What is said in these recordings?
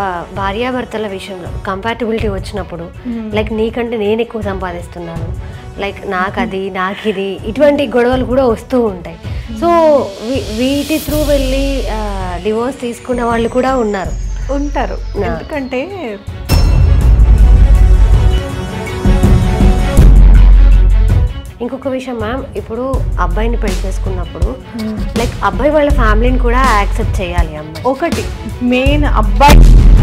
భార్యాభర్తల విషయంలో కంపాటబిలిటీ వచ్చినప్పుడు లైక్ నీకంటే నేను ఎక్కువ సంపాదిస్తున్నాను లైక్ నాకు అది నాకు ఇది ఇటువంటి గొడవలు కూడా వస్తూ ఉంటాయి సో వీ- వీటి త్రూ వెళ్ళి డివోర్స్ తీసుకున్న వాళ్ళు కూడా ఉన్నారు ఉంటారు ఎందుకంటే ఇంకొక విషయం మ్యామ్ ఇప్పుడు అబ్బాయిని పెళ్లి చేసుకున్నప్పుడు లైక్ అబ్బాయి వాళ్ళ ఫ్యామిలీని కూడా యాక్సెప్ట్ చేయాలి అమ్మాయి ఒకటి మెయిన్ అబ్బాయి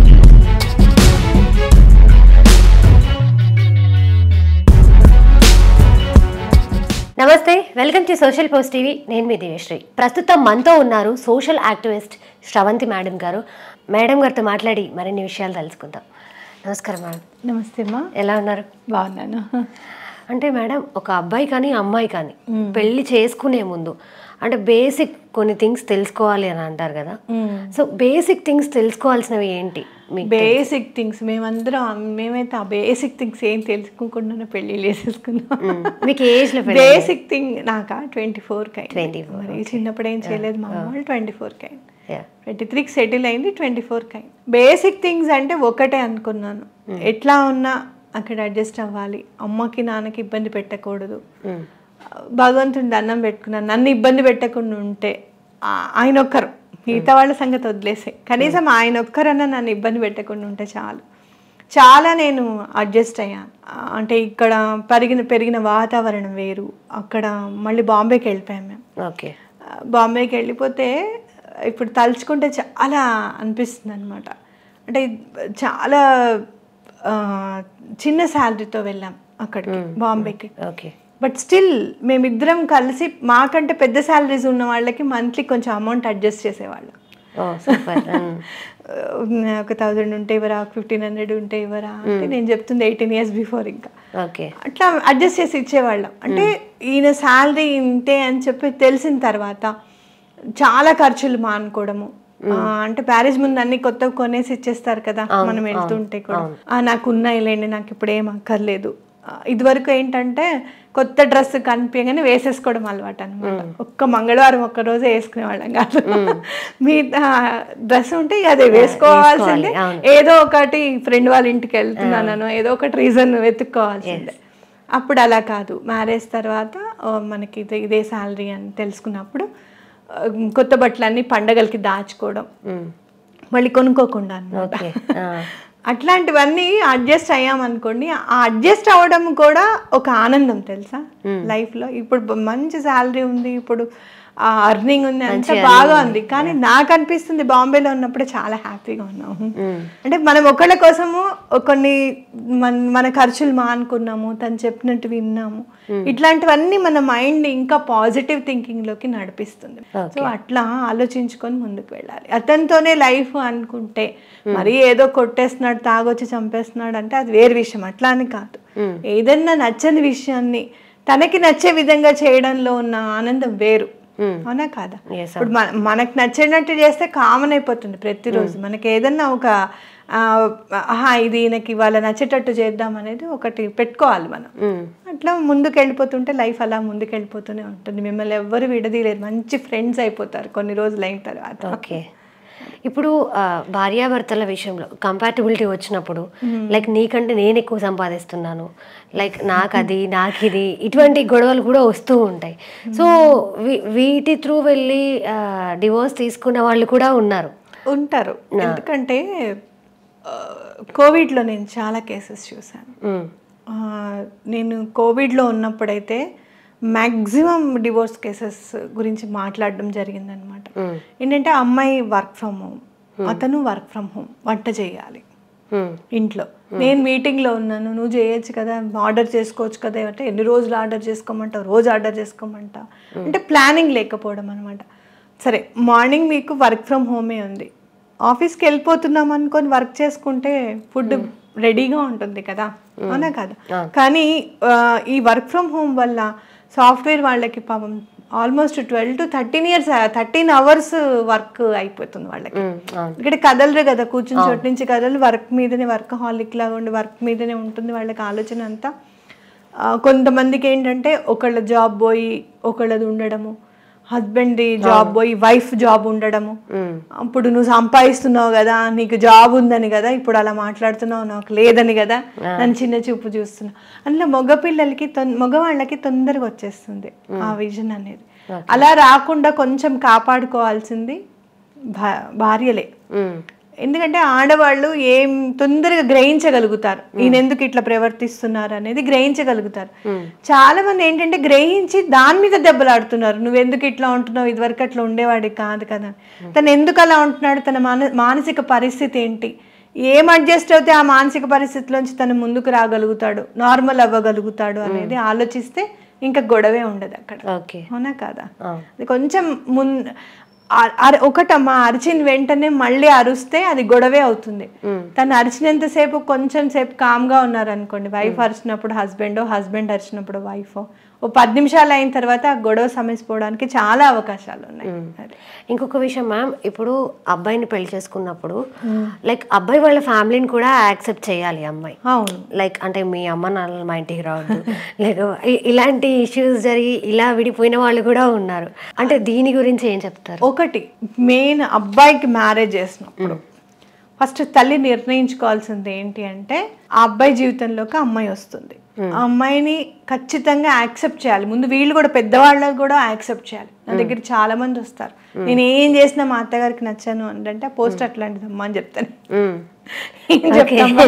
నమస్తే welcome to social post TV నేను మీ దివ్యశ్రీ ప్రస్తుతం మనతో ఉన్నారు సోషల్ యాక్టివిస్ట్ శ్రవంతి మేడం గారు మేడం గారితో మాట్లాడి మరిన్ని విషయాలు తెలుసుకుందాం నమస్కారం మేడం నమస్తే అమ్మా ఎలా ఉన్నారు బాగున్నాను అంటే మేడం ఒక అబ్బాయి కానీ అమ్మాయి కానీ పెళ్లి చేసుకునే ముందు అంటే బేసిక్ కొన్ని థింగ్స్ తెలుసుకోవాలి అని అంటారు కదా సో బేసిక్ థింగ్స్ తెలుసుకోవాల్సినవి ఏంటి మీకు బేసిక్ థింగ్స్ మేమందరం మేమైతే ఆ బేసిక్ థింగ్స్ ఏం తెలుసుకోకుండా పెళ్లి చేసేసుకున్నాం మ్మ్. మీకు ఏజ్లో పెళ్లి బేసిక్ థింగ్ నాకా ట్వంటీ ఫోర్ కై 24, మరి చిన్నప్పుడు ఏం చేయలేదు మా అమ్మ ట్వంటీ ఫోర్ కై Yeah. ట్వంటీ త్రీకి సెటిల్ అయింది ట్వంటీ ఫోర్ కై బేసిక్ థింగ్స్ అంటే ఒకటే అనుకున్నాను ఎట్లా ఉన్నా అక్కడ అడ్జస్ట్ అవ్వాలి అమ్మకి నాన్నకి ఇబ్బంది పెట్టకూడదు మ్మ్. భగవంతుని దండం పెట్టుకున్నాను నన్ను ఇబ్బంది పెట్టకుండా ఉంటే ఆ- ఆయన ఒక్కరు మిగతా వాళ్ళ సంగతి వదిలేసే కనీసం ఆయన ఒక్కరన్నా నన్ను ఇబ్బంది పెట్టకుండా ఉంటే చాలు చాలా నేను అడ్జస్ట్ అయ్యాను ఆ, అంటే ఇక్కడ పెరిగిన పెరిగిన వాతావరణం వేరు అక్కడ మళ్ళీ బాంబేకి వెళ్ళిపోయాం మేము ఓకే ఆ, బాంబేకి వెళ్ళిపోతే ఇప్పుడు తలుచుకుంటే చాలా అనిపిస్తుంది అనమాట అంటే చాలా ఆ, చిన్న శాలరీతో వెళ్ళాం అక్కడికి బాంబేకి ఓకే బట్ స్టిల్ మేమిద్దరం కలిసి మాకంటే పెద్ద శాలరీస్ ఉన్న వాళ్ళకి మంత్లీ కొంచెం అమౌంట్ అడ్జస్ట్ చేసేవాళ్ళం ఓ సూపర్ ఆ, ఒక థౌజండ్ ఉంటే ఇవ్వరా ఫిఫ్టీన్ హండ్రెడ్ ఉంటే ఇవ్వరా అంటే నేను చెప్తుంది ఎయిటీన్ ఇయర్స్ బిఫోర్ ఇంకా ఓకే అట్లా అడ్జస్ట్ చేసి ఇచ్చేవాళ్ళం అంటే ఈయన శాలరీ ఇంతే అని చెప్పి తెలిసిన తర్వాత చాలా ఖర్చులు మానుకోవడము ఆ, అంటే మ్యారేజ్ ముందు అన్ని కొత్త కొనేసి ఇచ్చేస్తారు కదా మనం వెళ్తుంటే కూడా ఆ, నాకు ఉన్నాయిలేండి నాకు ఇప్పుడు ఏం అక్కర్లేదు ఆ, ఇదివరకు ఏంటంటే కొత్త డ్రెస్ కనిపించగానే వేసేసుకోవడం అలవాటు అనమాట ఒక్క మంగళవారం ఒక్క రోజే వేసుకునేవాళ్ళం కాదు మిగతా డ్రెస్ ఉంటే ఇక అదే వేసుకోవాల్సిందే ఏదో ఒకటి ఫ్రెండ్ వాళ్ళ ఇంటికి వెళ్తున్నానో ఏదో ఒకటి రీజన్ వెతుక్కోవాల్సిందే అప్పుడు అలా కాదు మ్యారేజ్ తర్వాత ఆ, మనకి ఇదే ఇదే శాలరీ అని తెలుసుకున్నప్పుడు ఆ, కొత్త బట్టలన్నీ పండగలకి దాచుకోవడం మళ్ళీ కొనుక్కోకుండా అన్నమాట ఓకే అట్లాంటివన్నీ అడ్జస్ట్ అయ్యామనుకోండి ఆ అడ్జస్ట్ అవ్వడం కూడా ఒక ఆనందం తెలుసా లైఫ్లో ఇప్పుడు బ- మంచి శాలరీ ఉంది ఇప్పుడు ఆ అర్నింగ్ ఉంది అంత బాగా ఉంది కానీ నాకు అనిపిస్తుంది బాంబేలో ఉన్నప్పుడు చాలా హ్యాపీగా ఉన్నాము అంటే మనం ఒకళ్ళ కోసము కొన్ని మన మన ఖర్చులు మానుకున్నాము తను చెప్పినట్టు విన్నాము ఇట్లాంటివన్నీ మన మైండ్ ఇంకా పాజిటివ్ థింకింగ్ లోకి నడిపిస్తుంది సో అట్లా ఆలోచించుకొని ముందుకు వెళ్ళాలి అతనితోనే లైఫ్ అనుకుంటే మరి ఏదో కొట్టేస్తున్నాడు తాగొచ్చి చంపేస్తున్నాడు అంటే అది వేరే విషయం అట్లా అని కాదు ఏదన్నా నచ్చని విషయాన్ని తనకి నచ్చే విధంగా చేయడంలో ఉన్న ఆనందం వేరు అవునా కాదా Yes, ఇప్పుడు మన మనకు నచ్చినట్టు చేస్తే కామన్ అయిపోతుంది ప్రతిరోజు మనకి ఏదన్నా ఒక ఆ, ఆహా ఇది ఈయనకి ఇవాళ నచ్చేటట్టు చేద్దాం అనేది ఒకటి పెట్టుకోవాలి మనం అట్లా ముందుకు వెళ్ళిపోతుంటే లైఫ్ అలా ముందుకు వెళ్ళిపోతూనే ఉంటుంది మిమ్మల్ని ఎవ్వరు విడదీయలేరు మంచి ఫ్రెండ్స్ అయిపోతారు కొన్ని రోజులు అయిన తర్వాత ఓకే ఇప్పుడు ఆ, భార్యాభర్తల విషయంలో కంపాటబిలిటీ వచ్చినప్పుడు లైక్ నీకంటే నేను ఎక్కువ సంపాదిస్తున్నాను లైక్ నాకు అది నాకు ఇది ఇటువంటి గొడవలు కూడా వస్తూ ఉంటాయి సో వీ- వీటి త్రూ వెళ్ళి డివోర్స్ తీసుకున్న వాళ్ళు కూడా ఉన్నారు ఉంటారు ఎందుకంటే ఆ, కోవిడ్లో నేను చాలా కేసెస్ చూశాను మ్మ్. ఆ, నేను కోవిడ్లో ఉన్నప్పుడైతే మ్యాక్సిమం డివోర్స్ కేసెస్ గురించి మాట్లాడడం జరిగిందనమాట ఏంటంటే అమ్మాయి వర్క్ ఫ్రమ్ హోమ్ అతను వర్క్ ఫ్రమ్ హోమ్ వంట చేయాలి మ్మ్. ఇంట్లో నేను మీటింగ్లో ఉన్నాను నువ్వు చేయొచ్చు కదా ఆర్డర్ చేసుకోవచ్చు కదా అంటే ఎన్ని రోజులు ఆర్డర్ చేసుకోమంటావు రోజు ఆర్డర్ చేసుకోమంటావు అంటే ప్లానింగ్ లేకపోవడం అనమాట సరే మార్నింగ్ మీకు వర్క్ ఫ్రమ్ హోమే ఉంది ఆఫీస్కి వెళ్ళిపోతున్నాం అనుకొని వర్క్ చేసుకుంటే ఫుడ్ రెడీగా ఉంటుంది కదా అవునా కదా కానీ ఆ, ఈ వర్క్ ఫ్రమ్ హోమ్ వల్ల సాఫ్ట్వేర్ వాళ్ళకి పాపం almost twelve to thirteen years thirteen hours work అయిపోతుంది వాళ్ళకి మ్మ్. అవును ఇక్కడ కదలరు కదా కూర్చుని చోటు నుంచి కదలు వర్క్ మీదనే వర్క్ హాలిక్ లాగా ఉండి వర్క్ మీదనే ఉంటుంది వాళ్ళకి ఆలోచన అంతా ఆ, కొంతమందికి ఏంటంటే ఒకళ్ళ జాబ్ పోయి ఒకళ్ళది ఉండడము హస్బెండ్ జాబ్ పోయి వైఫ్ జాబ్ ఉండడము ఉమ్, అప్పుడు నువ్వు సంపాదిస్తున్నావు కదా నీకు జాబ్ ఉందని కదా ఇప్పుడు అలా మాట్లాడుతున్నావు నాకు లేదని కదా నన్ను చిన్న చూపు చూస్తున్నావు అందులో మగపిల్లలకి తొం మగవాళ్ళకి తొందరగా వచ్చేస్తుంది ఆ విజన్ అనేది అలా రాకుండా కొంచెం కాపాడుకోవాల్సింది భా- భార్యలే ఉమ్, ఎందుకంటే ఆడవాళ్ళు ఏం తొందరగా గ్రహించగలుగుతారు ఈయన ఎందుకు ఇట్లా ప్రవర్తిస్తున్నారు అనేది గ్రహించగలుగుతారు చాలా మంది ఏంటంటే గ్రహించి దాని మీద దెబ్బలాడుతున్నారు నువ్వు ఎందుకు ఇట్లా ఉంటున్నావు ఇదివరకు అట్లా ఉండేవాడి కాదు కదా తను ఎందుకు అలా ఉంటున్నాడు తన మాన మానసిక పరిస్థితి ఏంటి ఏం అడ్జస్ట్ అయితే ఆ మానసిక పరిస్థితిలోంచి తను ముందుకు రాగలుగుతాడు నార్మల్ అవ్వగలుగుతాడు అనేది ఆలోచిస్తే ఇంకా గొడవే ఉండదు అక్కడ ఓకే అవునా కాదా అవును. అది కొంచెం మున్ అ- అర- ఒకటమ్మా అరిచిన వెంటనే మళ్ళీ అరుస్తే అది గొడవే అవుతుంది తను అరిచినంతసేపు కొంచెం సేపు కామ్గా ఉన్నారు అనుకోండి వైఫ్ అరిచినప్పుడు హస్బెండ్ హస్బెండ్ అరిచినప్పుడు వైఫ్ ఓ పది నిమిషాలు అయిన తర్వాత ఆ గొడవ సమసిపోవడానికి చాలా అవకాశాలు ఉన్నాయి అది. ఇంకొక విషయం మ్యామ్ ఇప్పుడు అబ్బాయిని పెళ్లి చేసుకున్నప్పుడు లైక్ అబ్బాయి వాళ్ళ ఫ్యామిలీని కూడా యాక్సెప్ట్ చేయాలి అమ్మాయి అవును లైక్ అంటే మీ అమ్మ నాన్నలు మా ఇంటికి రావద్దు లేక ఇ- ఇలాంటి ఇష్యూస్ జరిగి ఇలా విడిపోయిన వాళ్ళు కూడా ఉన్నారు అంటే దీని గురించి ఏం చెప్తారు ఒకటి మెయిన్ అబ్బాయికి మ్యారేజ్ చేసినప్పుడు ఫస్ట్ తల్లి నిర్ణయించుకోవాల్సింది ఏంటి అంటే ఆ అబ్బాయి జీవితంలోకి అమ్మాయి వస్తుంది ఆ అమ్మాయిని ఖచ్చితంగా యాక్సెప్ట్ చేయాలి ముందు వీళ్ళు కూడా పెద్దవాళ్ళకి కూడా యాక్సెప్ట్ చేయాలి నా దగ్గర చాలా మంది వస్తారు నేను ఏం చేసినా మా అత్తగారికి నచ్చాను అంటే పోస్ట్ అట్లాంటిది అమ్మా అని చెప్తాను మ్మ్. ఏం చెప్తామా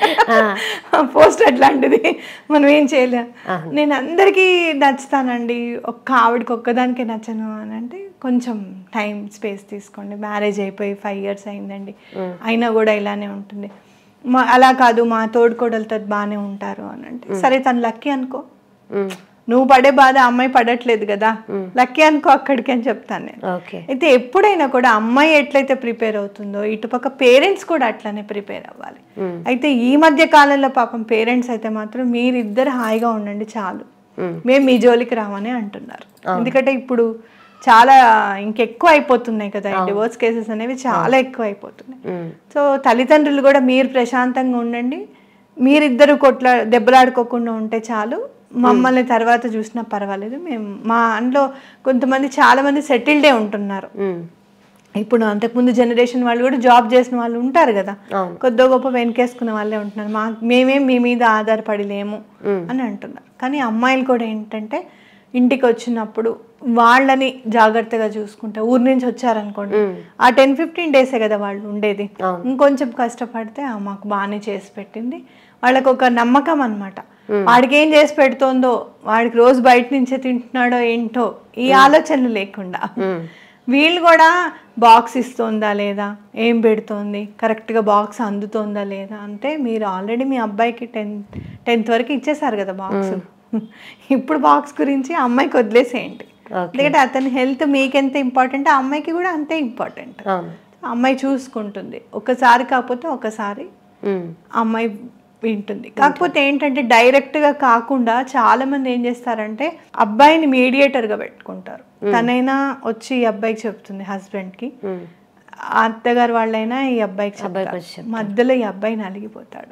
పోస్ట్ అట్లాంటిది మనం ఏం చేయలేం నేను అందరికీ నచ్చుతానండి ఒక్క ఆవిడకి ఒక్కదానికే నచ్చను అని అంటే కొంచెం టైం స్పేస్ తీసుకోండి మ్యారేజ్ అయిపోయి ఫైవ్ ఇయర్స్ అయిందండి అయినా కూడా ఇలానే ఉంటుంది మా అలా కాదు మా తోడుకోడలతో బాగానే ఉంటారు అని అంటే సరే తను లక్కీ అనుకో మ్మ్. నువ్వు పడే బాధ ఆ అమ్మాయి పడట్లేదు కదా లక్కీ అనుకో అక్కడికి అని చెప్తాను నేను ఓకే అయితే ఎప్పుడైనా కూడా అమ్మాయి ఎట్లయితే ప్రిపేర్ అవుతుందో ఇటుపక్క పేరెంట్స్ కూడా అట్లనే ప్రిపేర్ అవ్వాలి అయితే ఈ మధ్య కాలంలో పాపం పేరెంట్స్ అయితే మాత్రం మీరిద్దరు హాయిగా ఉండండి చాలు మేము మీ జోలికి రామని అంటున్నారు ఎందుకంటే ఇప్పుడు చాలా ఇంకెక్కువ అయిపోతున్నాయి కదా డివోర్స్ కేసెస్ అనేవి చాలా ఎక్కువ అయిపోతున్నాయి మ్మ్. సో తల్లిదండ్రులు కూడా మీరు ప్రశాంతంగా ఉండండి మీరిద్దరు కొట్లా దెబ్బలాడుకోకుండా ఉంటే చాలు మమ్మల్ని తర్వాత చూసినా పర్వాలేదు మేము మా అందులో కొంతమంది చాలా మంది సెటిల్డే ఉంటున్నారు మ్మ్. ఇప్పుడు అంతకుముందు జనరేషన్ వాళ్ళు కూడా జాబ్ చేసిన వాళ్ళు ఉంటారు కదా అవును. కొద్ది గొప్ప వెనకేసుకున్న వాళ్ళే ఉంటున్నారు మా మేమేం మీ మీద ఆధారపడి లేము అని అంటున్నారు కానీ అమ్మాయిలు కూడా ఏంటంటే ఇంటికి వచ్చినప్పుడు వాళ్ళని జాగ్రత్తగా చూసుకుంటే ఊరి నుంచి వచ్చారనుకోండి ఆ టెన్ ఫిఫ్టీన్ డేసే కదా వాళ్ళు ఉండేది ఇంకొంచెం కష్టపడితే "ఆ, మాకు బాగానే చేసి పెట్టింది వాళ్ళకి ఒక నమ్మకం అన్నమాట వాడికి ఏం చేసి పెడుతోందో వాడికి రోజు బయట నుంచే తింటున్నాడో ఏంటో ఈ ఆలోచనలు లేకుండా వీళ్ళు కూడా బాక్స్ ఇస్తుందా లేదా ఏం పెడుతోంది కరెక్ట్గా బాక్స్ అందుతోందా లేదా అంటే మీరు ఆల్రెడీ మీ అబ్బాయికి టెన్త్ టెన్త్ వరకు ఇచ్చేసారు కదా బాక్స్ ఇప్పుడు బాక్స్ గురించి ఆ అమ్మాయికి వదిలేసేయండి Okay. ఎందుకంటే అతని హెల్త్ మీకెంత ఇంపార్టెంట్ ఆ అమ్మాయికి కూడా అంతే ఇంపార్టెంట్ అవును అమ్మాయి చూసుకుంటుంది ఒకసారి కాకపోతే ఒకసారి మ్మ్. అమ్మాయి వింటుంది కాకపోతే ఏంటంటే డైరెక్ట్ గా కాకుండా చాలా మంది ఏం చేస్తారంటే అబ్బాయిని మీడియేటర్ గా పెట్టుకుంటారు తనైనా వచ్చి ఈ అబ్బాయికి చెప్తుంది హస్బెండ్ కి మ్మ్. ఆ అత్తగారు వాళ్ళైనా ఈ అబ్బాయికి అబ్బాయికి చెప్తారు. వచ్చి చెప్తారు. మధ్యలో ఈ అబ్బాయి నలిగిపోతాడు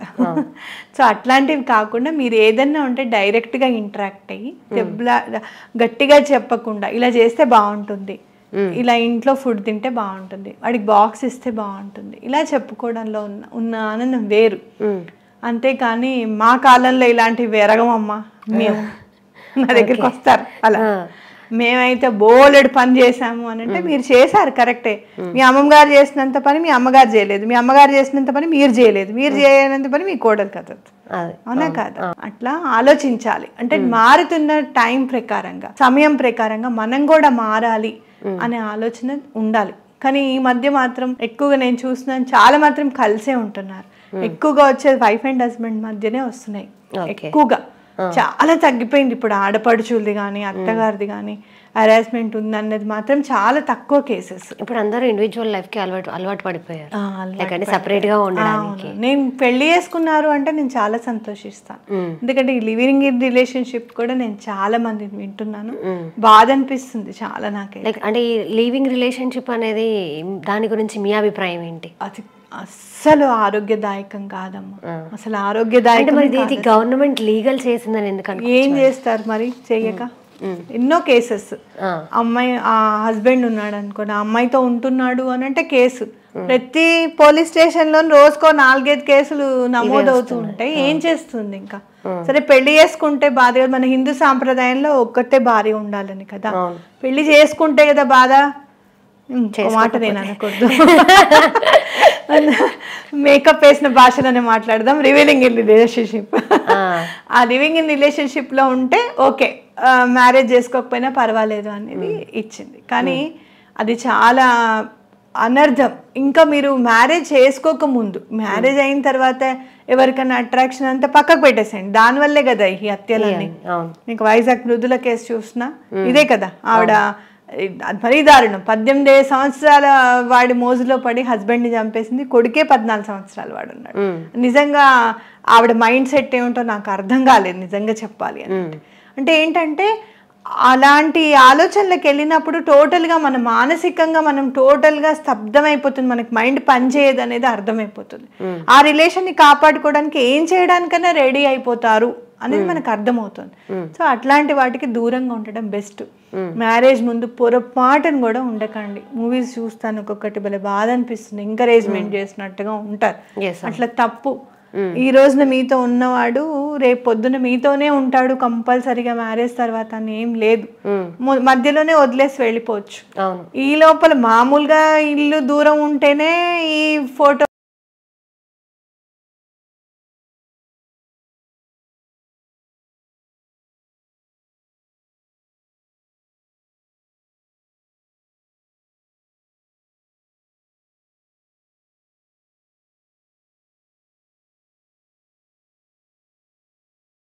సో అట్లాంటివి కాకుండా మీరు ఏదన్నా ఉంటే డైరెక్ట్ గా ఇంటరాక్ట్ అయ్యి దెబ్బలా గట్టిగా చెప్పకుండా ఇలా చేస్తే బాగుంటుంది ఇలా ఇంట్లో ఫుడ్ తింటే బాగుంటుంది వాడికి బాక్స్ ఇస్తే బాగుంటుంది ఇలా చెప్పుకోవడంలో ఉన్న ఉన్న ఆనందం వేరు మ్మ్. అంతేకాని మా కాలంలో ఇలాంటివి వెరగమమ్మా మేము నా దగ్గరికి వస్తారు అలా మేమైతే బోలెడు పని చేసాము అని అంటే మీరు చేశారు కరెక్టే మీ అమ్మగారు చేసినంత పని మీ అమ్మగారు చేయలేదు మీ అమ్మగారు చేసినంత పని మీరు చేయలేదు మీరు చేయనంత పని మీ కోడలు కదా అదే అవునా కాదా అట్లా ఆలోచించాలి అంటే మారుతున్న టైం ప్రకారంగా సమయం ప్రకారంగా మనం కూడా మారాలి అనే ఆలోచన ఉండాలి కానీ ఈ మధ్య మాత్రం ఎక్కువగా నేను చూస్తున్నాను చాలా మాత్రం కలిసే ఉంటున్నారు ఎక్కువగా వచ్చేది వైఫ్ అండ్ హస్బెండ్ మధ్యనే వస్తున్నాయి Okay. ఎక్కువగా చాలా తగ్గిపోయింది ఇప్పుడు ఆడపడుచులది కానీ అత్తగారిది కానీ హరాస్మెంట్ ఉందన్నది మాత్రం చాలా తక్కువ కేసెస్ ఇప్పుడు అందరూ ఇండివిజువల్ లైఫ్ కి అలవాటు అలవాటు పడిపోయారు లైక్ అంటే సపరేట్ గా ఉండడానికి నేను పెళ్లి చేసుకున్నారు అంటే నేను చాలా సంతోషిస్తాను ఎందుకంటే ఈ లివింగ్ ఇన్ రిలేషన్షిప్ కూడా నేను చాలా మంది వింటున్నాను బాధ అనిపిస్తుంది చాలా నాకే లైక్ అంటే ఈ లీవింగ్ రిలేషన్షిప్ అనేది దాని గురించి మీ అభిప్రాయం ఏంటి అది అస్సలు ఆరోగ్యదాయకం కాదమ్మా అసలు అంటే ఆరోగ్యదాయకం మరి ఇది గవర్నమెంట్ లీగల్ చేసిందని ఎందుకంటే ఏం చేస్తారు మరి చెయ్యక ఎన్నో కేసెస్ ఆ, అమ్మాయి ఆ హస్బెండ్ ఉన్నాడు అనుకోండి ఆ అమ్మాయితో ఉంటున్నాడు అని అంటే కేసు ప్రతి పోలీస్ స్టేషన్ లో రోజుకో నాలుగైదు కేసులు నమోదవుతూ ఉంటాయి ఏం చేస్తుంది ఇంకా సరే పెళ్లి చేసుకుంటే బాధ కదా మన హిందూ సాంప్రదాయంలో ఒక్కటే భార్య ఉండాలని కదా అవును. పెళ్లి చేసుకుంటే కదా బాధ ఇంకో మాట నేను అనకూడదు మేకప్ వేసిన భాషలోనే మాట్లాడదాం రివీలింగ్ ఇన్ రిలేషన్షిప్ ఆ, ఆ లివింగ్ ఇన్ రిలేషన్షిప్ లో ఉంటే ఓకే మ్యారేజ్ చేసుకోకపోయినా పర్వాలేదు అనేది ఇచ్చింది కానీ అది చాలా అనర్థం ఇంకా మీరు మ్యారేజ్ చేసుకోక ముందు మ్యారేజ్ అయిన తర్వాత ఎవరికైనా అట్రాక్షన్ అంతా పక్కకు పెట్టేసేయండి దానివల్లే కదా ఈ హత్యలన్నీ అవును మీకు వైజాగ్ మృదుల కేసు చూసినా ఇదే కదా ఆవిడ అది మరీ దారుణం పద్దెనిమిది సంవత్సరాల వాడి మోజులో పడి హస్బెండ్ని చంపేసింది కొడుకే పద్నాలుగు సంవత్సరాలు వాడు ఉన్నాడు ఉమ్, నిజంగా ఆవిడ మైండ్ సెట్ ఏమిటో నాకు అర్థం కాలేదు నిజంగా చెప్పాలి అని ఉమ్, అంటే ఏంటంటే అలాంటి ఆలోచనలకు వెళ్ళినప్పుడు టోటల్గా మన మానసికంగా మనం టోటల్గా స్తబ్దం అయిపోతుంది మనకి మైండ్ పనిచేయదు అనేది అర్థమైపోతుంది ఆ రిలేషన్ని కాపాడుకోవడానికి ఏం చేయడానికైనా రెడీ అయిపోతారు అనేది మనకు అర్థమవుతుంది సో అట్లాంటి వాటికి దూరంగా ఉండడం బెస్ట్ మ్యారేజ్ ముందు పొరపాటును కూడా ఉండకండి మూవీస్ చూస్తాను ఒక్కొక్కటి భలే బాధ అనిపిస్తుంది ఎంకరేజ్మెంట్ చేసినట్టుగా ఉంటారు Yes, అట్లా తప్పు ఈ రోజున మీతో ఉన్నవాడు రేపు పొద్దున మీతోనే ఉంటాడు కంపల్సరీగా మ్యారేజ్ తర్వాత అని ఏం లేదు ఉమ్, మొ- మధ్యలోనే వదిలేసి వెళ్ళిపోవచ్చు అవును ఈ లోపల మామూలుగా ఇల్లు దూరం ఉంటేనే ఈ ఫోటో